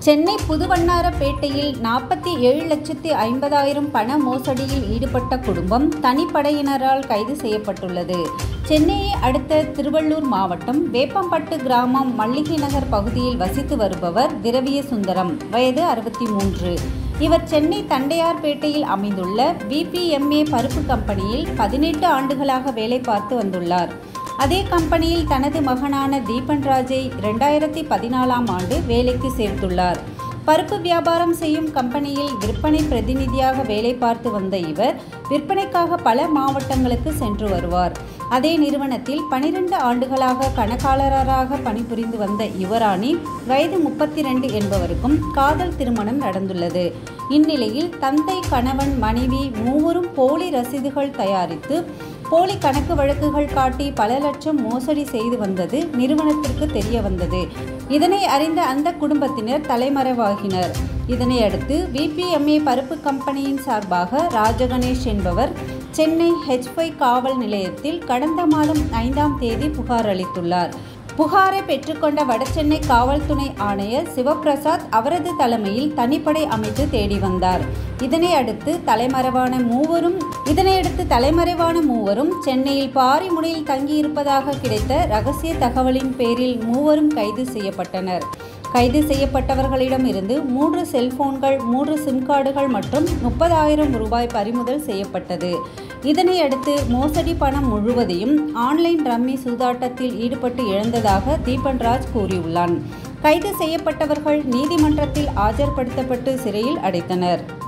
சென்னை புதுவண்ணாரப்பேட்டையில் நாற்பத்தி ஏழு லட்சத்தி ஐம்பதாயிரம் பண மோசடியில் ஈடுபட்ட குடும்பம் தனிப்படையினரால் கைது செய்யப்பட்டுள்ளது சென்னையை அடுத்த திருவள்ளூர் மாவட்டம் வேப்பம்பட்டு கிராமம் மல்லிகை நகர் பகுதியில் வசித்து வருபவர் திரவிய சுந்தரம் வயது அறுபத்தி மூன்று இவர் சென்னை தண்டையார்பேட்டையில் அமைந்துள்ள விபிஎம்ஏ பருப்பு கம்பெனியில் பதினெட்டு ஆண்டுகளாக வேலை பார்த்து வந்துள்ளார் அதே கம்பெனியில் தனது மகனான தீபன் ராஜை இரண்டாயிரத்தி பதினாலாம் ஆண்டு வேலைக்கு சேர்த்துள்ளார் பருப்பு வியாபாரம் செய்யும் கம்பெனியில் விற்பனை பிரதிநிதியாக வேலை பார்த்து வந்த இவர் விற்பனைக்காக பல மாவட்டங்களுக்கு சென்று வருவார் அதே நிறுவனத்தில் பனிரெண்டு ஆண்டுகளாக கணக்காளராக பணிபுரிந்து வந்த யுவராணி வயது முப்பத்தி ரெண்டு என்பவருக்கும் காதல் திருமணம் நடந்துள்ளது இந்நிலையில் தந்தை கணவன் மனைவி மூவரும் போலி ரசீதுகள் தயாரித்து போலி கணக்கு வழக்குகள் காட்டி பல லட்சம் மோசடி செய்து வந்தது நிறுவனத்திற்கு தெரிய வந்தது இதனை அறிந்த அந்த குடும்பத்தினர் தலைமறைவாகினர் இதனை அடுத்து விபிஎம்ஏ பருப்பு கம்பெனியின் சார்பாக ராஜகணேஷ் என்பவர் சென்னை ஹெச்பை காவல் நிலையத்தில் கடந்த மாதம் ஐந்தாம் தேதி புகார் அளித்துள்ளார் புகாரை பெற்றுக்கொண்ட வடசென்னை காவல் துணை ஆணையர் சிவபிரசாத் அவரது தலைமையில் தனிப்படை அமைத்து தேடி வந்தார் இதனை அடுத்து தலைமறைவான மூவரும் இதனையடுத்து தலைமறைவான மூவரும் சென்னையில் பாரிமுனையில் தங்கியிருப்பதாக கிடைத்த ரகசிய தகவலின் பேரில் மூவரும் கைது செய்யப்பட்டனர் கைது செய்யப்பட்டவர்களிடம் இருந்து மூன்று செல்போன்கள் மூன்று சிம் கார்டுகள் மற்றும் முப்பதாயிரம் ரூபாய் பறிமுதல் செய்யப்பட்டது இதனை அடுத்து மோசடி பணம் முழுவதையும் ஆன்லைன் ரம்மி சூதாட்டத்தில் ஈடுபட்டு இழந்ததாக தீபன்ராஜ் கூறியுள்ளான் கைது செய்யப்பட்டவர்கள் நீதிமன்றத்தில் ஆஜர்படுத்தப்பட்டு சிறையில் அடைத்தனர்